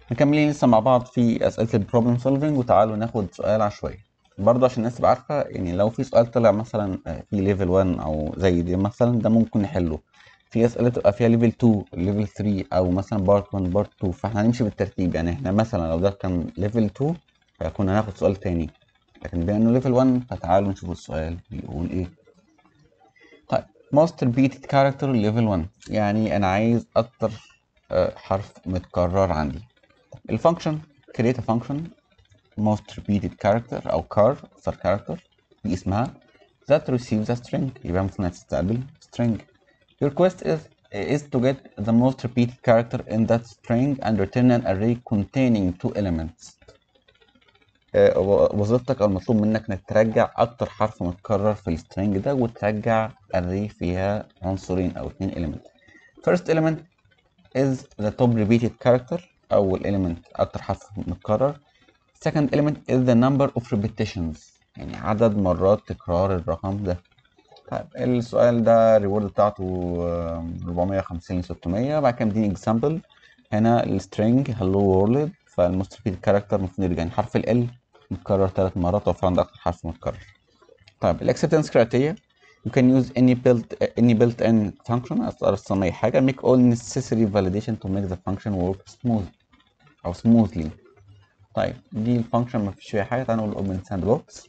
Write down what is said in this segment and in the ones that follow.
مكملين لسه مع بعض في اسئله البروبلم سولفنج وتعالوا ناخد سؤال عشوائي برضه عشان الناس تبقى عارفه يعني لو في سؤال طلع مثلا آه، في ليفل 1 او زي دي مثلا ده ممكن نحله في اسئله تبقى فيها ليفل 2 ليفل 3 او مثلا بارت 1 بارت 2 فاحنا هنمشي بالترتيب يعني احنا مثلا لو ده كان ليفل 2 فكنا هناخد سؤال تاني لكن بما انه ليفل 1 فتعالوا نشوف السؤال بيقول ايه طيب most repeated character level 1 يعني انا عايز اكتر آه، حرف متكرر عندي الفانكشن create a function most repeated character او char اكثر character دي اسمها that receives a string يبقى المفروض انها تستقبل string your quest is is to get the most repeated character in that string and return an array containing two elements آه، و- وظيفتك او المطلوب منك انك ترجع اكتر حرف متكرر في السترنج ده وترجع array فيها عنصرين او اتنين element first element is the top repeated character اول element اكتر حرف متكرر second element is the number of repetitions يعني عدد مرات تكرار الرقم ده طيب السؤال ده الريورد بتاعته آه، 450 ل 600 بعد كده مديني اكزامبل هنا السترينج هلو وورلد فالموست ريبيتد كاركتر المفروض يرجع يعني حرف ال متكرر ثلاث مرات وفي عندك اكتر حرف متكرر طيب الاكسبتنس كرايتيريا you can use any built any built-in function اصلا اي حاجه make all necessary validation to make the function work smooth او smoothly طيب دي الفانكشن ما فيش فيها حاجه تعالى نقول open sandbox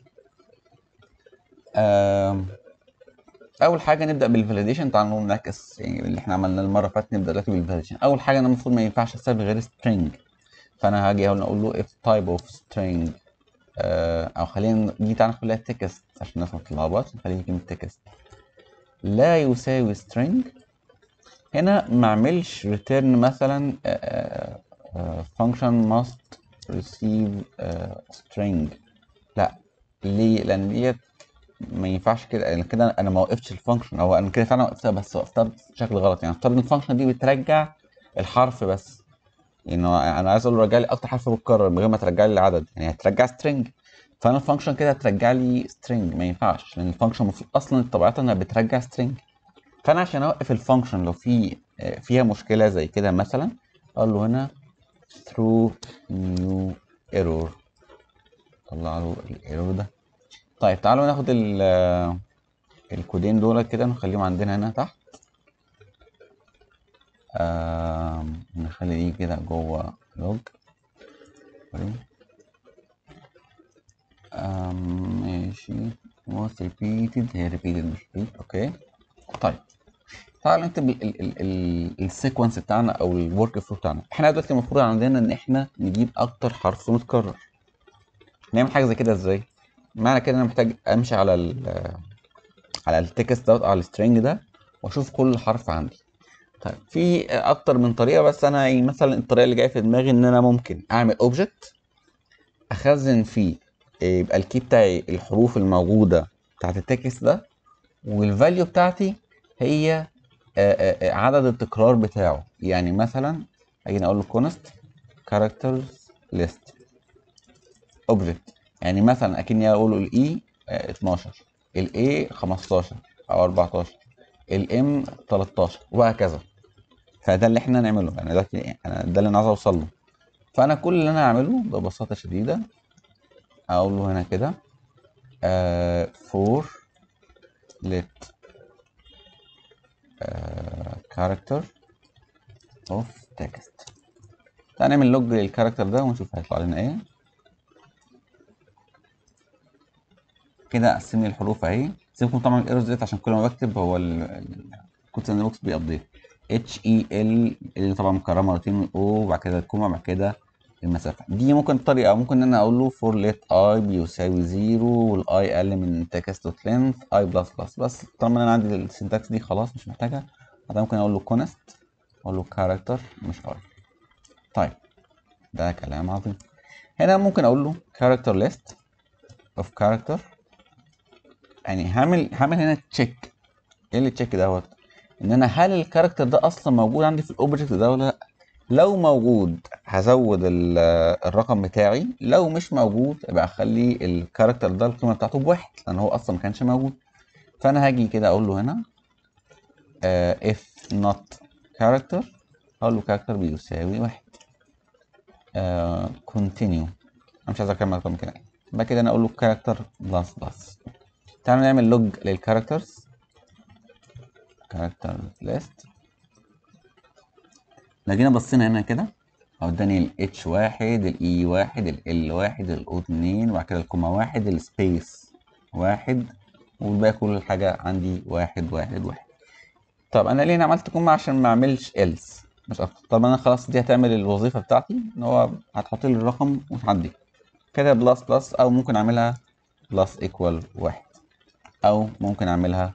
آم، اول حاجه نبدا بالفاليديشن تعالى نقول نعكس يعني اللي احنا عملناه المره اللي فاتت نبدا دلوقتي بالفاليديشن اول حاجه انا المفروض ما ينفعش استخدم غير string فانا هاجي اقول اقول له if type of string آه، او خلينا دي تعالى نخليها text عشان الناس ما تتلخبطش نخليها كلمه text لا يساوي string هنا ما اعملش return مثلا آه، آه، function must receive آه، string لا ليه لان ديت ما ينفعش كده يعني كده انا ما وقفتش الفانكشن او انا كده فعلا وقفتها بس وقفتها بشكل غلط يعني افترض ان الفانكشن دي بترجع الحرف بس يعني انا عايز اقول له رجع لي اكتر حرف متكرر من غير ما ترجع لي العدد يعني هترجع سترينج فانا الفانكشن كده هترجع لي سترينج ما ينفعش لان الفانكشن المفروض اصلا طبيعتها انها بترجع سترينج فانا عشان اوقف الفانكشن لو في آه، فيها مشكله زي كده مثلا اقول له هنا through new error طلع له الايرور ده طيب تعالوا ناخد ال آه، الكودين دول كده نخليهم عندنا هنا تحت آم، نخلي دي كده جوه لوج ماشي most repeated هي repeated مش repeat اوكي طيب تعال نكتب ال- ال- ال- ال- السيكونس بتاعنا او الورك فلو بتاعنا احنا دلوقتي المفروض عندنا ان احنا نجيب اكتر حرف متكرر نعمل حاجه زي كده ازاي معنى كده انا محتاج امشي على ال على التكست دوت على السترنج ده واشوف كل حرف عندي طيب في اكتر من طريقه بس انا يعني مثلا الطريقه اللي جايه في دماغي ان انا ممكن اعمل اوبجكت اخزن فيه إيه، يبقى الكي بتاعي الحروف الموجوده بتاعت التكست ده والفاليو بتاعتي هي آه، آه، آه، عدد التكرار بتاعه يعني مثلا اجي اقول له كونست كاركترز ليست اوبجكت يعني مثلا اكني اقول له الاي 12 الاي 15 او 14 الام 13 وهكذا فده اللي احنا نعمله يعني ده انا ده اللي انا عايز اوصل له فانا كل اللي انا هعمله ببساطه شديده اقول له هنا كده آه for let آه character of text تعال نعمل لوج للكاركتر ده ونشوف هيطلع لنا ايه كده قسم لي الحروف اهي سيبكم طبعا الايرورز ديت عشان كل ما بكتب هو الكود ساند بوكس بيابديت اتش اي ال اللي طبعا مكرره مرتين او وبعد كده الكوما بعد كده المسافه دي ممكن طريقه ممكن ان انا اقول له فور ليت اي بيساوي زيرو والاي اقل من تكست دوت لينث اي بلس بلس بس طالما انا عندي السنتكس دي خلاص مش محتاجها بعدها ممكن اقول له كونست اقول له كاركتر مش اي طيب ده كلام عظيم هنا ممكن اقول له character list of character يعني هعمل هعمل هنا تشيك ايه اللي تشيك دوت ان انا هل الكاركتر ده اصلا موجود عندي في الاوبجكت ده ولا لا لو موجود هزود ال- الرقم بتاعي لو مش موجود يبقى اخلي الكاركتر ده القيمه بتاعته بواحد لان هو اصلا ما كانش موجود فانا هاجي كده اقول له هنا آه if not character هقول له character بيساوي واحد آه continue انا مش عايز اكمل اكتر من كده بعد كده انا اقول له character بلس بلس تعالوا نعمل لوج للكاركترز character list لو جينا بصينا هنا كده اهو اداني ال H واحد ال E واحد ال L واحد ال O اتنين وبعد كده الكوما واحد السبيس واحد والباقي كل حاجة عندي واحد واحد واحد طب انا ليه أنا عملت كوما عشان ما اعملش else مش اكتر طب انا خلاص دي هتعمل الوظيفة بتاعتي ان هو هتحط لي الرقم وتعدي كده بلس بلس او ممكن اعملها بلس ايكوال واحد او ممكن اعملها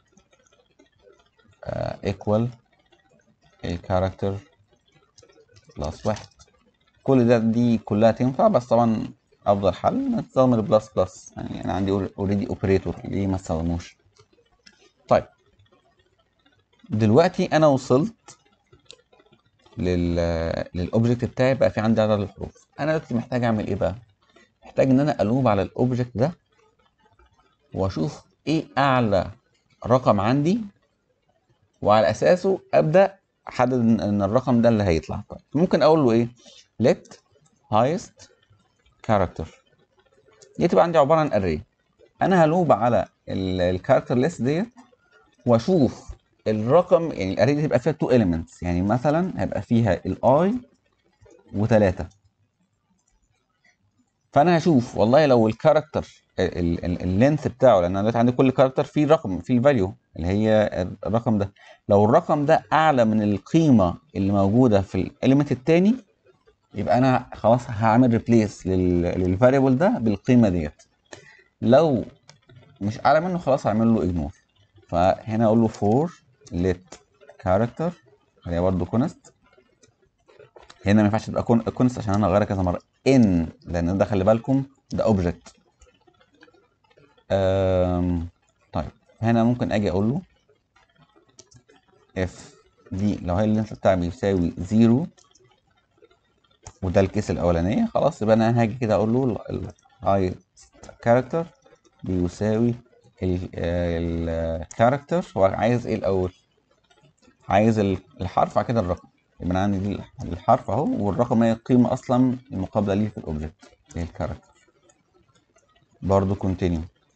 ايكوال الكاركتر بلس واحد كل ده دي كلها تنفع بس طبعا افضل حل نستخدم البلس بلس يعني انا عندي اوريدي اوبريتور ليه ما استخدموش طيب دلوقتي انا وصلت لل للاوبجكت بتاعي بقى في عندي عدد الحروف انا دلوقتي محتاج اعمل ايه بقى محتاج ان انا الوب على الاوبجكت ده واشوف ايه اعلى رقم عندي وعلى اساسه ابدا احدد ان إن الرقم ده اللي هيطلع طيب ممكن اقول له ايه let highest character دي تبقى عندي عباره عن array انا هلوب على الكاركتر ليست ديت واشوف الرقم يعني الاري دي تبقى فيها تو elements يعني مثلا هيبقى فيها الاي وثلاثة فانا هشوف والله لو الكاركتر اللينث بتاعه لان انا دلوقتي عندي كل كاركتر فيه رقم فيه الفاليو اللي هي الرقم ده لو الرقم ده اعلى من القيمه اللي موجوده في الاليمنت التاني يبقى انا خلاص هعمل ريبليس للفاريبل ده بالقيمه ديت لو مش اعلى منه خلاص هعمل له اجنور فهنا اقول له فور let character هي برضه كونست هنا ما ينفعش تبقى كونست عشان انا هغيرها كذا مره ان لان ده خلي بالكم ده اوبجكت طيب هنا ممكن اجي اقول له اف دي لو هي اللينس بتاعي بيساوي زيرو وده الكيس الاولانيه خلاص يبقى انا هاجي كده اقول له الهاي كاركتر بيساوي الكاركتر هو عايز ايه الاول عايز الحرف بعد كده الرقم يبقى انا عندي دي الحرف اهو والرقم هي القيمه اصلا المقابله ليه في الاوبجكت اللي هي الكاركتر برضو كونتينيو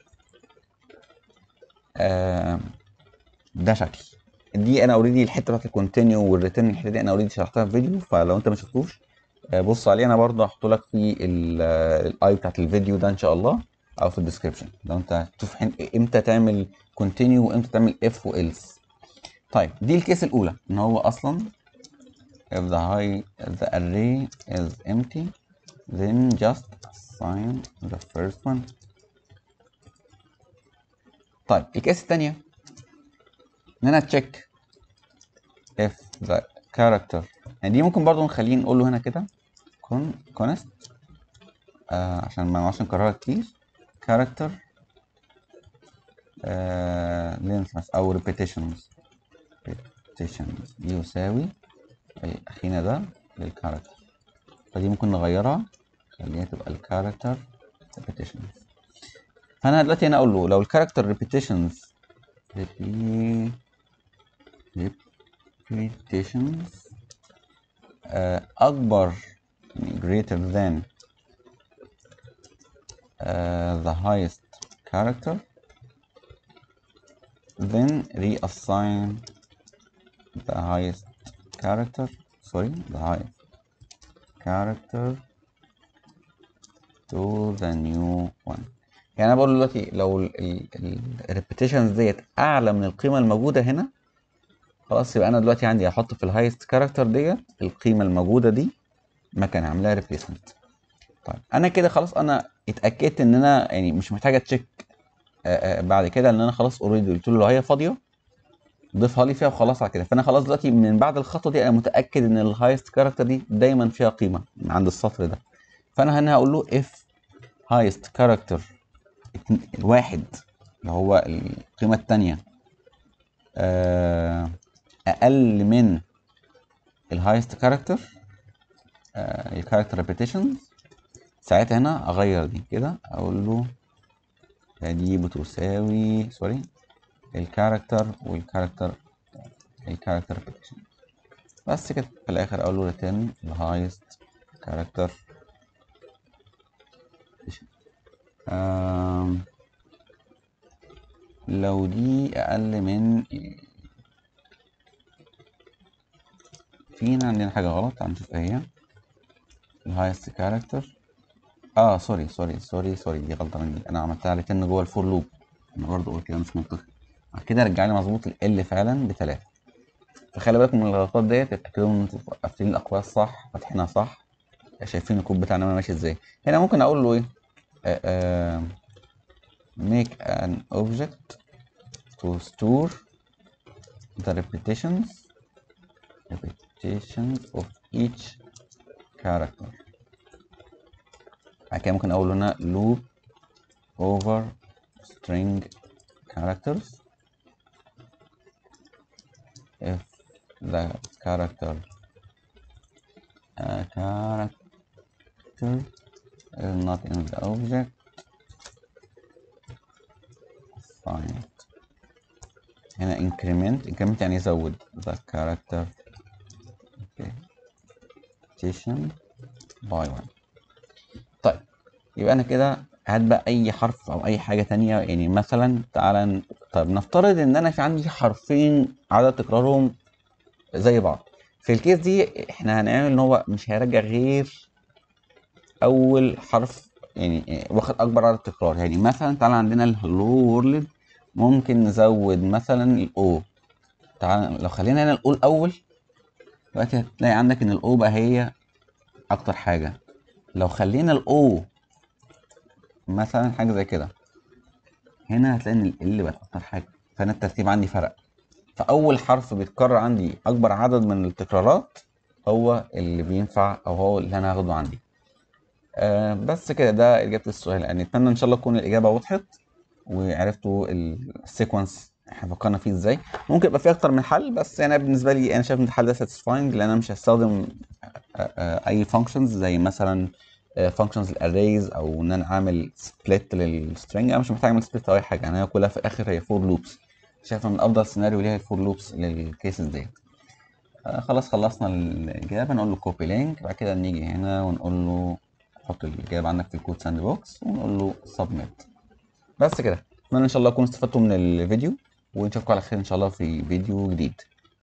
آه ده شكل دي انا اوريدي الحته بتاعت الكونتينيو والريتيرن الحته دي انا اوريدي شرحتها في فيديو فلو انت ما شفتوش آه بص عليه انا برضو هحط لك في الاي بتاعت الفيديو ده ان شاء الله او في الديسكربشن لو انت تشوف امتى تعمل كونتينيو وامتى تعمل اف والس طيب دي الكيس الاولى ان هو اصلا if the high the array is empty then just assign the first one طيب الكيس الثانيه ان انا تشيك if the character يعني دي ممكن برضو نخليه نقول له هنا كده كون كونست آه عشان ما نقعدش نكررها كتير character آه length او repetitions repetitions يساوي اخينا ده للكاركتر فدي ممكن نغيرها خليها تبقى الكاركتر repetitions فانا دلوقتي هنا اقول له لو الكاركتر repetitions repetitions آه اكبر greater than uh, the highest character then reassign the highest character sorry the highest character to the new one يعني انا بقول دلوقتي لو الريبيتيشنز ديت اعلى من القيمه الموجوده هنا خلاص يبقى انا دلوقتي عندي هحط في الهايست كاركتر ديت القيمه الموجوده دي مكان عاملاها ريبليسمنت طيب انا كده خلاص انا اتاكدت ان انا يعني مش محتاج اتشيك بعد كده ان انا خلاص اوريدي قلت له لو هي فاضيه ضيفها لي فيها وخلاص على كده فانا خلاص دلوقتي من بعد الخطوه دي انا متاكد ان الهايست كاركتر دي دايما فيها قيمه عند السطر ده فانا هنا هقول له اف هايست كاركتر الواحد اللي هو القيمه الثانيه اقل من الهايست كاركتر الكاركتر ريبيتيشنز ساعتها هنا اغير دي كده اقول له دي بتساوي سوري الكاركتر والكاركتر الكاركتر ريبيتيشن بس كده في الاخر اقول له return the highest character آم، لو دي اقل من فينا عندنا حاجة غلط تعال نشوف ايه هي الهايست كاركتر اه سوري سوري سوري سوري دي غلطة مني انا عملتها ريتن جوه الفور لوب انا برضه قلت كده مش منطقي بعد كده رجع لي مظبوط ال فعلا بتلاتة فخلي بالكم من الغلطات ديت تتأكدوا ان انتوا قافلين الاقواس صح فاتحينها صح شايفين الكود بتاعنا ماشي ازاي هنا ممكن اقول له ايه آه آه make an object to store the repetitions repetitions of each character بعد كده ممكن اقول هنا loop over string characters if the character uh, character is not in the object find هنا increment increment يعني يزود the character repetition by one طيب يبقى انا كده هات بقى اي حرف او اي حاجه تانية يعني مثلا تعالى ن- طيب نفترض ان انا في عندي حرفين عدد تكرارهم زي بعض في الكيس دي احنا هنعمل ان هو مش هيرجع غير اول حرف يعني واخد اكبر عدد تكرار يعني مثلا تعالى عندنا الهلو وورلد ممكن نزود مثلا الاو تعالى لو خلينا هنا الاو الاول دلوقتي هتلاقي عندك ان الاو بقى هي اكتر حاجه لو خلينا الاو مثلا حاجه زي كده هنا هتلاقي ان ال بقت اكتر حاجه فانا الترتيب عندي فرق فاول حرف بيتكرر عندي اكبر عدد من التكرارات هو اللي بينفع او هو اللي انا هاخده عندي آه بس كده ده اجابه السؤال يعني اتمنى ان شاء الله تكون الاجابه وضحت وعرفتوا السيكونس احنا فكرنا فيه ازاي ممكن يبقى فيه اكتر من حل بس انا بالنسبه لي انا شايف ان الحل ده ساتيسفاينج لان انا مش هستخدم آه، آه، اي فانكشنز زي مثلا فانكشنز الاريز او ان انا اعمل سبليت للسترنج انا مش محتاج اعمل سبليت او اي حاجه انا كلها في الاخر هي فور لوبس شايف ان افضل سيناريو ليها الفور لوبس للكيسز ديت آه، خلاص خلصنا الاجابه نقول له كوبي لينك بعد كده نيجي هنا ونقول له حط الاجابه عندك في الكود ساند بوكس ونقول له سبميت بس كده اتمنى ان شاء الله تكونوا استفدتوا من الفيديو ونشوفكم على خير ان شاء الله في فيديو جديد